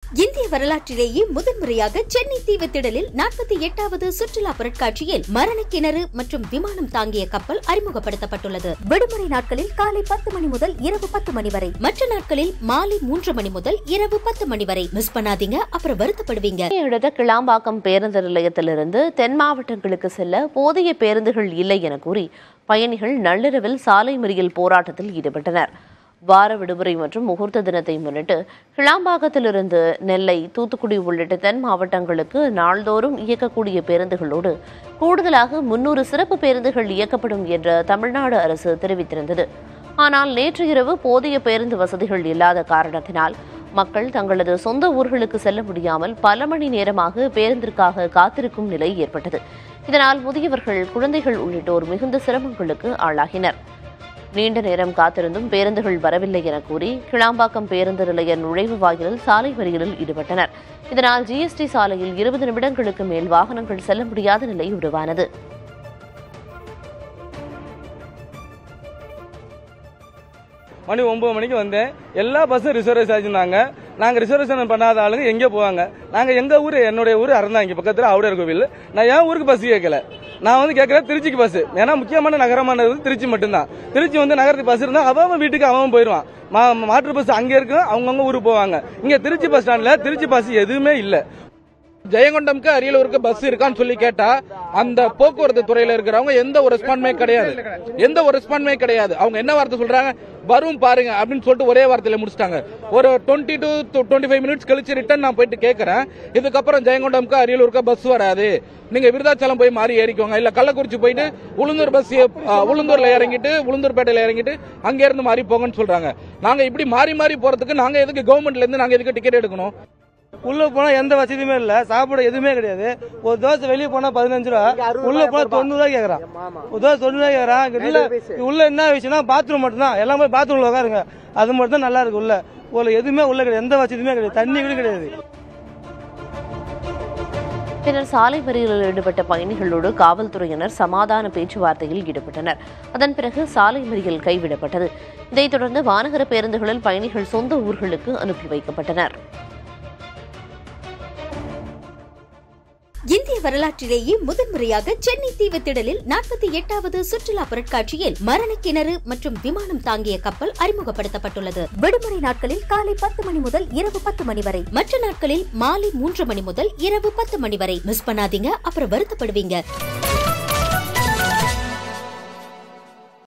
இந்திய வரலாற்றிலேயே முதன்முறையாக சென்னை தீவுத்திடலில் நாற்பத்தி எட்டாவது சுற்றுலா பொருட்காட்சியில் மரண கிணறு மற்றும் விமானம் தாங்கிய கப்பல் அறிமுகப்படுத்தப்பட்டுள்ளது விடுமுறை நாட்களில் காலை பத்து மணி முதல் இரவு பத்து மணி வரை மற்ற நாட்களில் மாலை மூன்று மணி முதல் இரவு பத்து மணி வரை மிஸ் பண்ணாதீங்க அப்புறம் வருத்தப்படுவீங்க அடுத்த கிளாம்பாக்கம் பேருந்து நிலையத்திலிருந்து தென் மாவட்டங்களுக்கு செல்ல போதிய பேருந்துகள் இல்லை என கூறி பயணிகள் நள்ளிரவில் சாலை மறியல் போராட்டத்தில் ஈடுபட்டனர் வார விடுமுறை மற்றும் முகூர்த்த தினத்தை முன்னிட்டு கிளாம்பாக்கத்திலிருந்து நெல்லை தூத்துக்குடி உள்ளிட்ட தென் மாவட்டங்களுக்கு நாள்தோறும் இயக்கக்கூடிய பேருந்துகளோடு கூடுதலாக முன்னூறு சிறப்பு பேருந்துகள் இயக்கப்படும் என்று தமிழ்நாடு அரசு தெரிவித்திருந்தது ஆனால் நேற்று இரவு போதிய பேருந்து வசதிகள் இல்லாத காரணத்தினால் மக்கள் தங்களது சொந்த ஊர்களுக்கு செல்ல முடியாமல் பல மணி நேரமாக பேருந்திற்காக காத்திருக்கும் நிலை ஏற்பட்டது இதனால் முதியவர்கள் குழந்தைகள் உள்ளிட்டோர் மிகுந்த சிரமங்களுக்கு ஆளாகினர் நீண்ட நேரம் காத்திருந்தும் பேருந்துகள் வரவில்லை என கூறி கிளாம்பாக்கம் பேருந்து நிலைய நுழைவு வாயிலில் சாலை மறியலில் ஈடுபட்டனர் இதனால் ஜிஎஸ்டி சாலையில் இருபது நிமிடங்களுக்கு மேல் வாகனங்கள் செல்ல முடியாத நிலை உருவானது மணி ஒன்பது மணிக்கு வந்தேன் எல்லா பஸ்ஸும் ரிசர்வேஷன் ஆச்சுருந்தாங்க நாங்கள் ரிசர்வேஷன் பண்ணாத ஆளுங்க எங்கே போவாங்க நாங்கள் எங்கள் ஊர் என்னுடைய ஊர் அறந்தாங்க பக்கத்தில் ஆவுடையார் கோவில் நான் என் ஊருக்கு பஸ் கேட்கல நான் வந்து கேட்கறேன் திருச்சிக்கு பஸ் ஏன்னா முக்கியமான நகரமானது திருச்சி மட்டும்தான் திருச்சி வந்து நகரத்துக்கு பஸ் இருந்தால் அவன் அவன் வீட்டுக்கு அவன் போயிடுவான் மா- மாற்று பஸ் அங்கே இருக்கும் அவங்கவுங்க ஊருக்கு போவாங்க இங்கே திருச்சி பஸ் ஸ்டாண்டில் திருச்சி பஸ் எதுவுமே இல்லை ஜெயங்கொண்டம்க்கு அரியலூருக்கு பஸ் இருக்கான்னு சொல்லி கேட்டா அந்த போக்குவரத்து துறையில இருக்கிறவங்க எந்த ஒரு ரெஸ்பான்மே கிடையாது எந்த ஒரு ரெஸ்பான்மே கிடையாது அவங்க என்ன வார்த்தை சொல்றாங்க வரும் பாருங்க அப்படின்னு சொல்லிட்டு ஒரே வார்த்தையில முடிச்சிட்டாங்க ஒரு twenty to twenty five minutes கழிச்சு ரிட்டர்ன் நான் போயிட்டு கேட்கறேன் இதுக்கப்புறம் ஜெயங்கொண்டம்க்கு அரியலூருக்கு பஸ் வராது நீங்க விருதாச்சலம் போய் மாறி ஏறிக்கோங்க இல்ல கள்ளக்குறிச்சி போயிட்டு உளுந்தூர் பஸ் உளுந்தூர்ல இறங்கிட்டு உளுந்தூர்பேட்டையில இறங்கிட்டு அங்க இருந்து மாறி போங்கன்னு சொல்றாங்க நாங்க இப்படி மாறி மாறி போறதுக்கு நாங்க எதுக்கு கவர்மெண்ட்ல இருந்து நாங்க எதுக்கு டிக்கெட் எடுக்கணும் உள்ள போனா எந்த வசதியுமே இல்ல சாப்பிட எதுவுமே கிடையாது ஒரு தோசை வெளியே போனா பதினஞ்சு ரூபா உள்ள போனா தொண்ணூறு ரூபாய் கேக்குறான் ஒரு தோசை தொண்ணூறு ரூபாய் கேக்குறான் இங்க இல்ல உள்ள என்ன விஷயம்னா பாத்ரூம் மட்டும்தான் எல்லாம் போய் பாத்ரூம்ல உட்காருங்க அது மட்டும் தான் நல்லா இருக்கு உள்ள உள்ள எதுவுமே உள்ள கிடையாது எந்த வசதியுமே கிடையாது தண்ணி கூட கிடையாது பின்னர் சாலை மறியலில் ஈடுபட்ட பயணிகளோடு காவல்துறையினர் சமாதான பேச்சுவார்த்தையில் ஈடுபட்டனர் அதன் பிறகு சாலை மறியல் கைவிடப்பட்டது இதைத் தொடர்ந்து வானகர பேருந்துகளில் பயணிகள் சொந்த ஊர்களுக்கு அனுப்பி வைக்கப்பட்டனர் இந்திய வரலாற்றிலேயே முதன்முறையாக சென்னை தீவுத்திடலில் நாற்பத்தி எட்டாவது சுற்றுலா பொருட்காட்சியில் மரண கிணறு மற்றும் விமானம் தாங்கிய கப்பல் அறிமுகப்படுத்தப்பட்டுள்ளது விடுமுறை நாட்களில் காலை பத்து மணி முதல் இரவு பத்து மணி வரை மற்ற நாட்களில் மாலை மூன்று மணி முதல் இரவு பத்து மணி வரை மிஸ் பண்ணாதீங்க அப்புறம் வருத்தப்படுவீங்க